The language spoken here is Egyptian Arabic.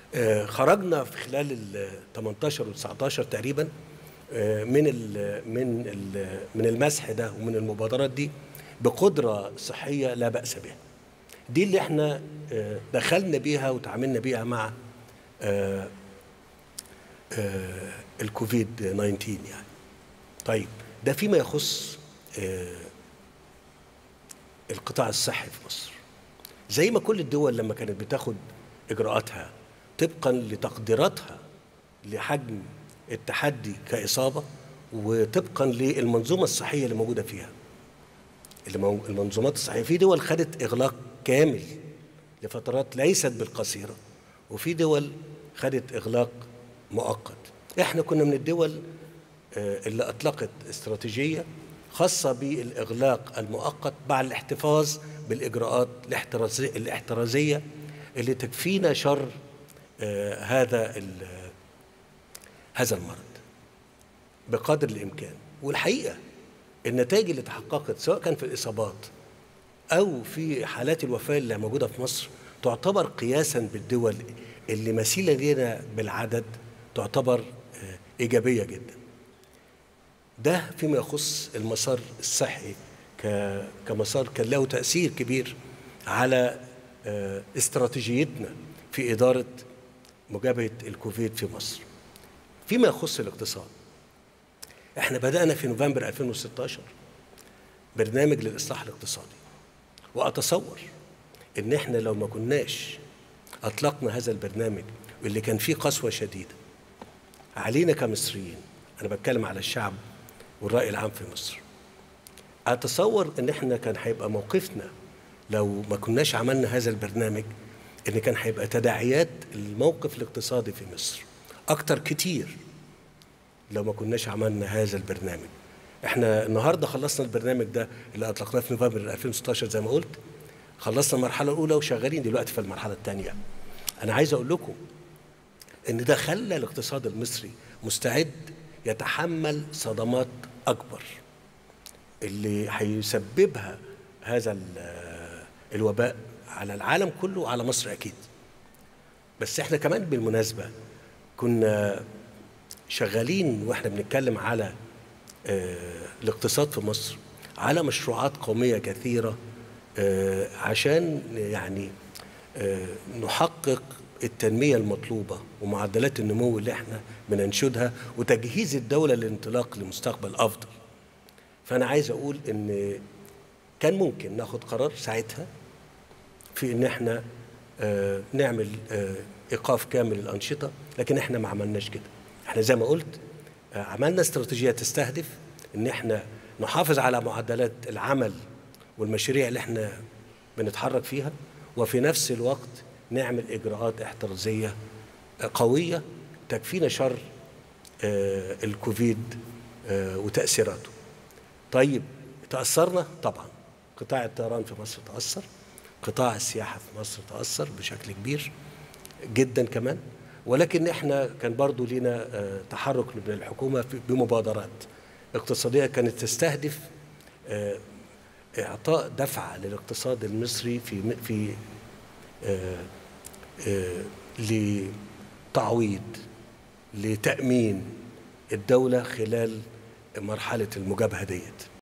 آه، خرجنا في خلال ال 18 و 19 تقريبا آه، من ال من ال من المسح ده ومن المبادرات دي بقدره صحيه لا باس بها. دي اللي احنا آه، دخلنا بيها وتعاملنا بيها مع آه، آه، الكوفيد 19 يعني. طيب ده فيما يخص آه، القطاع الصحي في مصر. زي ما كل الدول لما كانت بتاخد اجراءاتها طبقا لتقديراتها لحجم التحدي كاصابه وطبقا للمنظومه الصحيه اللي موجوده فيها. المو- المنظومات الصحيه في دول خدت اغلاق كامل لفترات ليست بالقصيره وفي دول خدت اغلاق مؤقت. احنا كنا من الدول آه، اللي اطلقت استراتيجيه خاصه بالاغلاق المؤقت مع الاحتفاظ بالاجراءات الاحترازي- الاحترازيه اللي تكفينا شر آه، هذا ال- هذا المرض بقدر الامكان والحقيقه النتائج اللي تحققت سواء كان في الاصابات او في حالات الوفاه اللي موجوده في مصر تعتبر قياسا بالدول اللي مثيله لنا بالعدد تعتبر آه، ايجابيه جدا ده فيما يخص المسار الصحي ك- كمسار كان له تأثير كبير على آه، استراتيجيتنا في إدارة مجابهة الكوفيد في مصر فيما يخص الاقتصاد احنا بدأنا في نوفمبر 2016 برنامج للإصلاح الاقتصادي وأتصور إن احنا لو ما كناش أطلقنا هذا البرنامج واللي كان فيه قسوة شديدة علينا كمصريين انا بتكلم على الشعب والراي العام في مصر اتصور ان احنا كان هيبقى موقفنا لو ما كناش عملنا هذا البرنامج ان كان هيبقى تداعيات الموقف الاقتصادي في مصر اكتر كتير لو ما كناش عملنا هذا البرنامج احنا النهارده خلصنا البرنامج ده اللي اطلقناه في نوفمبر 2016 زي ما قلت خلصنا المرحله الاولى وشغالين دلوقتي في المرحله الثانيه انا عايز اقول لكم ان ده خلى الاقتصاد المصري مستعد يتحمل صدمات اكبر اللي هيسببها هذا ال- الوباء على العالم كله وعلى مصر اكيد بس احنا كمان بالمناسبه كنا شغالين واحنا بنتكلم على آه، الاقتصاد في مصر على مشروعات قوميه كثيره آه، عشان يعني آه، نحقق التنميه المطلوبه ومعدلات النمو اللي احنا بننشدها وتجهيز الدوله للانطلاق لمستقبل افضل. فانا عايز اقول ان كان ممكن ناخد قرار ساعتها في ان احنا آه، نعمل آه، ايقاف كامل الانشطه لكن احنا ما عملناش كده. احنا زي ما قلت آه، عملنا استراتيجيه تستهدف ان احنا نحافظ على معدلات العمل والمشاريع اللي احنا بنتحرك فيها وفي نفس الوقت نعمل اجراءات احترازيه آه، قويه تكفينا شر آه، الكوفيد آه، وتاثيراته. طيب تاثرنا طبعا قطاع الطيران في مصر تاثر قطاع السياحه في مصر تاثر بشكل كبير جدا كمان ولكن احنا كان برضو لينا آه، تحرك من الحكومه في- بمبادرات اقتصاديه كانت تستهدف آه، اعطاء دفعه للاقتصاد المصري في م- في آه، آه، لتعويض لتامين الدوله خلال مرحله المجابهه ديت